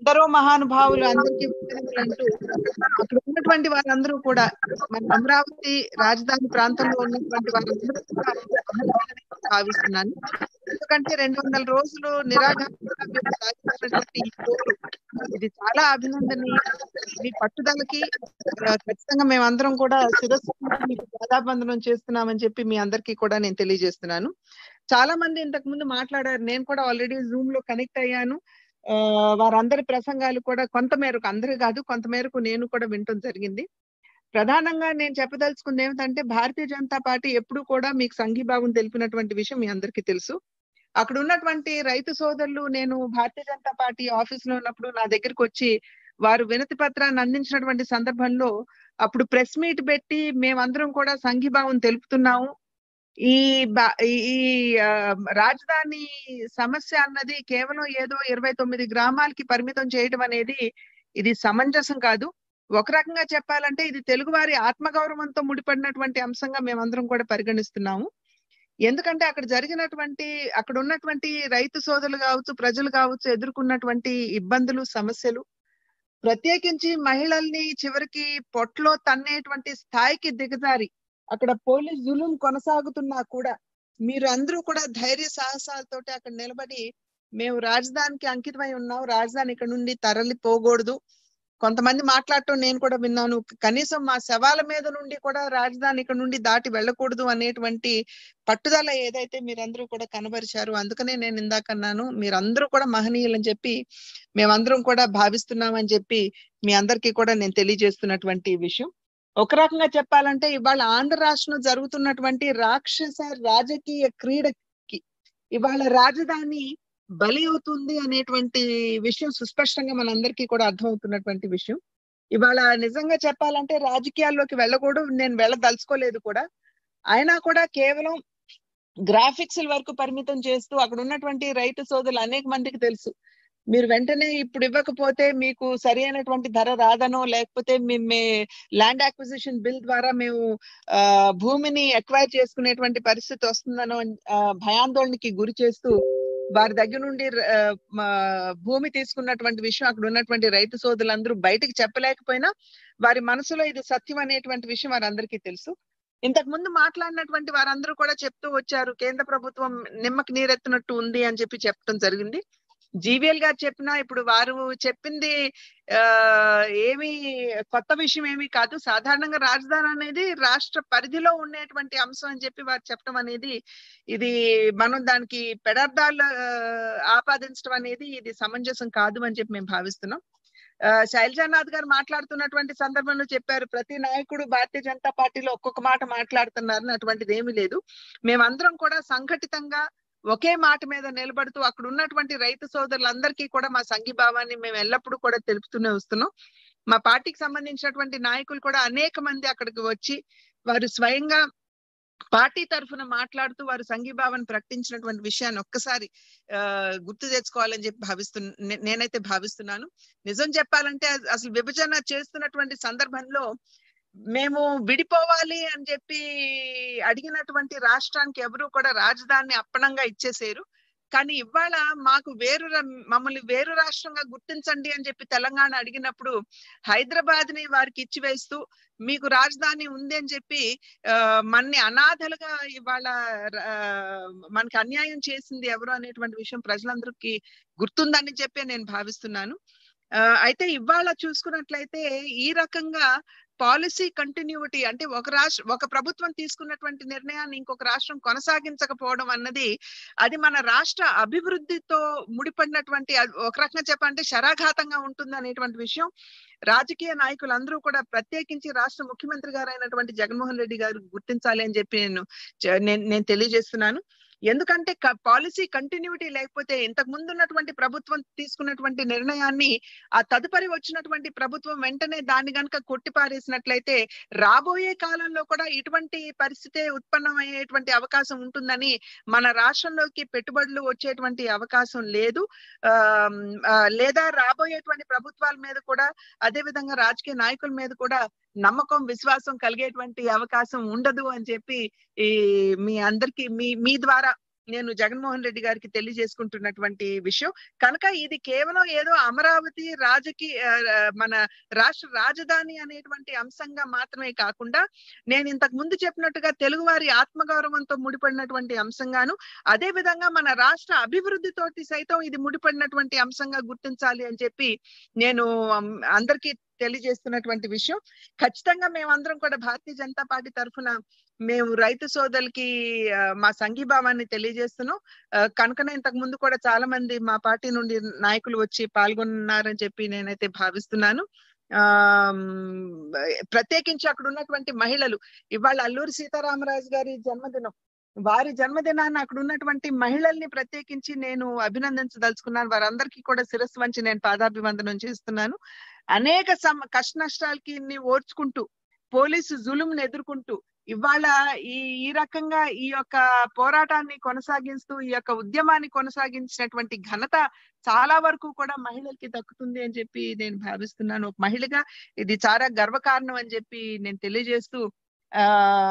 ఎందరో మహానుభావులు అందరికీ వందనములు అంటూ అక్కడ ఉన్నటువంటి వారందరూ కూడా మన అమరావతి రాజధాని ప్రాంతంలో ఉన్నటువంటి వారందరూ కూడా అభినందనని భావిస్తున్నాను ఎందుకంటే రెండు వందల రోజులు నిరాఘాటంగా మీరు సాగిస్తున్నటువంటి ఈ పోరు ఇది చాలా అభినందనీయ మీ పట్టుదలకి ఆ, ఖచ్చితంగా మేమందరం కూడా శిరస్సు వంచి మీకు పాదాబంధనం చేస్తున్నామని చెప్పి మీ అందరికీ కూడా నేను తెలియజేస్తున్నాను చాలా మంది ఇంతకు ముందు మాట్లాడారు నేను కూడా ఆల్రెడీ జూమ్ లో కనెక్ట్ అయ్యాను ఆ, వారందరి ప్రసంగాలు కూడా కొంత మేరకు అందరు కాదు కొంత మేరకు నేను కూడా వినటం జరిగింది ప్రధానంగా నేను చెప్పదలుచుకుంది ఏమిటంటే భారతీయ జనతా పార్టీ ఎప్పుడు కూడా మీకు సంఘీభావం తెలిపినటువంటి విషయం మీ అందరికీ తెలుసు అక్కడ ఉన్నటువంటి రైతు సోదరులు నేను భారతీయ జనతా పార్టీ ఆఫీస్ లో ఉన్నప్పుడు నా దగ్గరికి వచ్చి వారు వినతి పత్రాన్ని అందించినటువంటి సందర్భంలో అప్పుడు ప్రెస్ మీట్ పెట్టి మేమందరం కూడా సంఘీభావం తెలుపుతున్నాము ఈ బా- ఈ ఈ, ఆ, రాజధాని సమస్య అన్నది కేవలం ఏదో ఇరవై తొమ్మిది గ్రామాలకి పరిమితం చేయడం అనేది ఇది సమంజసం కాదు ఒక రకంగా చెప్పాలంటే ఇది తెలుగువారి ఆత్మగౌరవంతో ముడిపడినటువంటి అంశంగా మేమందరం కూడా పరిగణిస్తున్నాము ఎందుకంటే అక్కడ జరిగినటువంటి అక్కడ ఉన్నటువంటి రైతు సోదరులు కావచ్చు ప్రజలు కావచ్చు ఎదుర్కొన్నటువంటి ఇబ్బందులు సమస్యలు ప్రత్యేకించి మహిళల్ని చివరికి పొట్లో తన్నేటువంటి స్థాయికి దిగజారి అక్కడ పోలీస్ జులుం కొనసాగుతున్నా కూడా మీరు అందరూ కూడా ధైర్య సాహసాలతోటి అక్కడ నిలబడి మేము రాజధానికి అంకితమై ఉన్నాం రాజధాని ఇక్కడ నుండి తరలిపోకూడదు కొంతమంది మాట్లాడటం నేను కూడా విన్నాను కనీసం మా శవాల మీద నుండి కూడా రాజధాని ఇక్కడ నుండి దాటి వెళ్ళకూడదు అనేటువంటి పట్టుదల ఏదైతే మీరందరూ కూడా కనబరిచారు అందుకనే నేను ఇందాక అన్నాను మీరందరూ కూడా మహనీయులని చెప్పి మేమందరం కూడా భావిస్తున్నామని చెప్పి మీ అందరికీ కూడా నేను తెలియజేస్తున్నటువంటి విషయం ఒక రకంగా చెప్పాలంటే ఇవాళ ఆంధ్ర రాష్ట్రంలో జరుగుతున్నటువంటి రాక్షస రాజకీయ క్రీడకి ఇవాళ రాజధాని బలి అవుతుంది అనేటువంటి విషయం సుస్పష్టంగా మనందరికీ కూడా అర్థమవుతున్నటువంటి విషయం ఇవాళ నిజంగా చెప్పాలంటే రాజకీయాల్లోకి వెళ్ళకూడదు నేను వెళ్ళదలుచుకోలేదు కూడా అయినా కూడా కేవలం గ్రాఫిక్స్ వరకు పరిమితం చేస్తూ అక్కడ ఉన్నటువంటి రైతు సోదరులు అనేక మందికి తెలుసు మీరు వెంటనే ఇప్పుడు ఇవ్వకపోతే మీకు సరి అయినటువంటి ధర రాదనో లేకపోతే మేము ల్యాండ్ అక్విజిషన్ బిల్ ద్వారా మేము ఆ, భూమిని ఎక్వైర్ చేసుకునేటువంటి పరిస్థితి వస్తుందనో ఆ, భయాందోళనకి గురి చేస్తూ వారి దగ్గర నుండి ఆ, మా భూమి తీసుకున్నటువంటి విషయం అక్కడ ఉన్నటువంటి రైతు సోదరులందరూ బయటికి చెప్పలేకపోయినా వారి మనసులో ఇది సత్యం అనేటువంటి విషయం వారందరికీ తెలుసు ఇంతకు ముందు మాట్లాడినటువంటి వారందరూ కూడా చెప్తూ వచ్చారు కేంద్ర ప్రభుత్వం నిమ్మకి నీరెత్తినట్టు ఉంది అని చెప్పి చెప్పడం జరిగింది జీవీఎల్ గారు చెప్పినా ఇప్పుడు వారు చెప్పింది ఆ ఏమి కొత్త విషయం ఏమీ కాదు సాధారణంగా రాజధాని అనేది రాష్ట్ర పరిధిలో ఉండేటువంటి అంశం అని చెప్పి వారు చెప్పడం అనేది ఇది మనం దానికి పెడార్థాలు ఆ, ఆపాదించడం అనేది ఇది సమంజసం కాదు అని చెప్పి మేము భావిస్తున్నాం ఆ, శైలజానాథ్ గారు మాట్లాడుతున్నటువంటి సందర్భంలో చెప్పారు ప్రతి నాయకుడు భారతీయ జనతా పార్టీలో ఒక్కొక్క మాట మాట్లాడుతున్నారని అటువంటిది ఏమీ లేదు మేమందరం కూడా సంఘటితంగా ఒకే మాట మీద నిలబడుతూ అక్కడ ఉన్నటువంటి రైతు సోదరులందరికీ కూడా మా సంఘీభావాన్ని మేము ఎల్లప్పుడూ కూడా తెలుపుతూనే వస్తున్నాం మా పార్టీకి సంబంధించినటువంటి నాయకులు కూడా అనేక మంది అక్కడికి వచ్చి వారు స్వయంగా పార్టీ తరఫున మాట్లాడుతూ వారు సంఘీభావాన్ని ప్రకటించినటువంటి విషయాన్ని ఒక్కసారి ఆ గుర్తు తెచ్చుకోవాలని చెప్పి భావిస్తున్న నే- నేనైతే భావిస్తున్నాను నిజం చెప్పాలంటే అస- అసలు విభజన చేస్తున్నటువంటి సందర్భంలో మేము విడిపోవాలి అని చెప్పి అడిగినటువంటి రాష్ట్రానికి ఎవరు కూడా రాజధానిని అప్పనంగా ఇచ్చేసారు కానీ ఇవాళ మాకు వేరు ర- మమ్మల్ని వేరు రాష్ట్రంగా గుర్తించండి అని చెప్పి తెలంగాణ అడిగినప్పుడు హైదరాబాద్ ని వారికి ఇచ్చివేస్తూ మీకు రాజధాని ఉంది అని చెప్పి ఆ మన్ని అనాథలుగా ఇవాళ ఆ, మనకి అన్యాయం చేసింది ఎవరు అనేటువంటి విషయం ప్రజలందరికీ గుర్తుందని చెప్పి నేను భావిస్తున్నాను ఆ, అయితే ఇవాళ చూసుకున్నట్లయితే ఈ రకంగా పాలసీ కంటిన్యూటీ అంటే ఒక రాష్ట్ర ఒక ప్రభుత్వం తీసుకున్నటువంటి నిర్ణయాన్ని ఇంకొక రాష్ట్రం కొనసాగించకపోవడం అన్నది అది మన రాష్ట్ర అభివృద్ధితో ముడిపడినటువంటి అది ఒక రకంగా చెప్పాలంటే శరాఘాతంగా ఉంటుంది అనేటువంటి విషయం రాజకీయ నాయకులందరూ కూడా ప్రత్యేకించి రాష్ట్ర ముఖ్యమంత్రి గారు అయినటువంటి జగన్మోహన్ రెడ్డి గారు గుర్తించాలి అని చెప్పి నేను చ- నేను నేను తెలియజేస్తున్నాను ఎందుకంటే పాలసీ కంటిన్యూటీ లేకపోతే ఇంతకు ముందు ఉన్నటువంటి ప్రభుత్వం తీసుకున్నటువంటి నిర్ణయాన్ని ఆ తదుపరి వచ్చినటువంటి ప్రభుత్వం వెంటనే దాన్ని గనుక కొట్టిపారేసినట్లయితే రాబోయే కాలంలో కూడా ఇటువంటి పరిస్థితే ఉత్పన్నమయ్యేటువంటి అవకాశం ఉంటుందని మన రాష్ట్రంలోకి పెట్టుబడులు వచ్చేటువంటి అవకాశం లేదు ఆమ్, ఆ, లేదా రాబోయేటువంటి ప్రభుత్వాల మీద కూడా అదే విధంగా రాజకీయ నాయకుల మీద కూడా నమ్మకం విశ్వాసం కలిగేటువంటి అవకాశం ఉండదు అని చెప్పి ఈ మీ అందరికి మీ మీ ద్వారా నేను జగన్మోహన్ రెడ్డి గారికి తెలియజేసుకుంటున్నటువంటి విషయం కనుక ఇది కేవలం ఏదో అమరావతి రాజకీయ ఆ, మన రాష్ట్ర రాజధాని అనేటువంటి అంశంగా మాత్రమే కాకుండా నేను ఇంతకు ముందు చెప్పినట్టుగా తెలుగువారి ఆత్మగౌరవంతో ముడిపడినటువంటి అంశంగాను అదే విధంగా మన రాష్ట్ర అభివృద్ధితోటి సైతం ఇది ముడిపడినటువంటి అంశంగా గుర్తించాలి అని చెప్పి నేను అమ్, అందరికీ తెలియజేస్తున్నటువంటి విషయం ఖచ్చితంగా మేమందరం కూడా భారతీయ జనతా పార్టీ తరఫున మేము రైతు సోదరులకి ఆ, మా సంఘీభావాన్ని తెలియజేస్తున్నాం ఆ, కనుకనే ఇంతకు ముందు కూడా చాలా మంది మా పార్టీ నుండి నాయకులు వచ్చి పాల్గొన్నారని చెప్పి నేనైతే భావిస్తున్నాను ఆ ప్రత్యేకించి అక్కడ ఉన్నటువంటి మహిళలు ఇవాళ అల్లూరి సీతారామరాజు గారి జన్మదినం వారి జన్మదినాన్ని అక్కడ ఉన్నటువంటి మహిళల్ని ప్రత్యేకించి నేను అభినందించదలుచుకున్నాను వారందరికీ కూడా శిరస్సు వంచి నేను పాదాభివందనం చేస్తున్నాను అనేక సమ కష్ట నష్టాలకి ఇన్ని ఓర్చుకుంటూ పోలీసు జులుంని ఎదుర్కొంటూ ఇవాళ ఈ ఈ రకంగా ఈ యొక్క పోరాటాన్ని కొనసాగిస్తూ ఈ యొక్క ఉద్యమాన్ని కొనసాగించినటువంటి ఘనత చాలా వరకు కూడా మహిళలకి దక్కుతుంది అని చెప్పి నేను భావిస్తున్నాను ఒక మహిళగా ఇది చాలా గర్వకారణం అని చెప్పి నేను తెలియజేస్తూ ఆ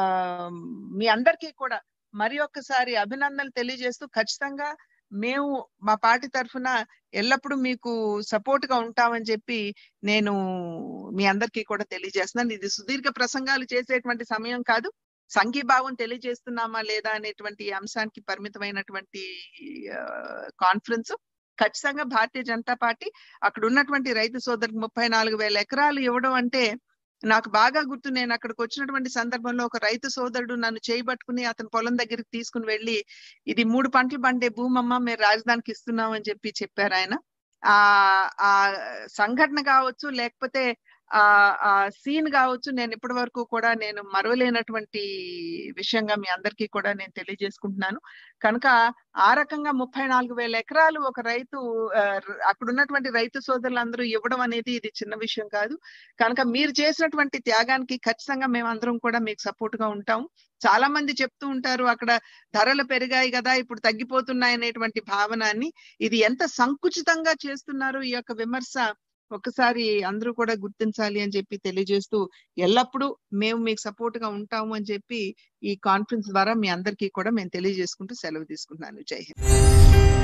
మీ అందరికీ కూడా మరి ఒక్కసారి అభినందనలు తెలియజేస్తూ ఖచ్చితంగా మేము మా పార్టీ తరఫున ఎల్లప్పుడూ మీకు సపోర్ట్ గా ఉంటామని చెప్పి నేను మీ అందరికీ కూడా తెలియజేస్తున్నాను ఇది సుదీర్ఘ ప్రసంగాలు చేసేటువంటి సమయం కాదు సంఘీభావం తెలియజేస్తున్నామా లేదా అనేటువంటి అంశానికి పరిమితమైనటువంటి కాన్ఫరెన్స్ ఖచ్చితంగా భారతీయ జనతా పార్టీ అక్కడ ఉన్నటువంటి రైతు సోదరులకు ముప్పై నాలుగు వేల ఎకరాలు ఇవ్వడం అంటే నాకు బాగా గుర్తు నేను అక్కడికి వచ్చినటువంటి సందర్భంలో ఒక రైతు సోదరుడు నన్ను చేయబట్టుకుని అతని పొలం దగ్గరికి తీసుకుని వెళ్ళి ఇది మూడు పంటలు పండే భూమమ్మ మేము రాజధానికి ఇస్తున్నాం అని చెప్పి చెప్పారు ఆయన ఆ ఆ సంఘటన కావచ్చు లేకపోతే ఆ ఆ సీన్ కావచ్చు నేను ఇప్పటి వరకు కూడా నేను మరవలేనటువంటి విషయంగా మీ అందరికీ కూడా నేను తెలియజేసుకుంటున్నాను కనుక ఆ రకంగా ముప్పై నాలుగు వేల ఎకరాలు ఒక రైతు ఆ, అక్కడ ఉన్నటువంటి రైతు సోదరులందరూ ఇవ్వడం అనేది ఇది చిన్న విషయం కాదు కనుక మీరు చేసినటువంటి త్యాగానికి ఖచ్చితంగా మేమందరం కూడా మీకు సపోర్ట్ గా ఉంటాం చాలా మంది చెప్తూ ఉంటారు అక్కడ ధరలు పెరిగాయి కదా ఇప్పుడు తగ్గిపోతున్నాయి అనేటువంటి భావనాన్ని ఇది ఎంత సంకుచితంగా చేస్తున్నారు ఈ యొక్క విమర్శ ఒకసారి అందరూ కూడా గుర్తించాలి అని చెప్పి తెలియజేస్తూ ఎల్లప్పుడూ మేము మీకు సపోర్ట్ గా ఉంటాము అని చెప్పి ఈ కాన్ఫరెన్స్ ద్వారా మీ అందరికీ కూడా మేము తెలియజేసుకుంటూ సెలవు తీసుకుంటున్నాను జై హింద్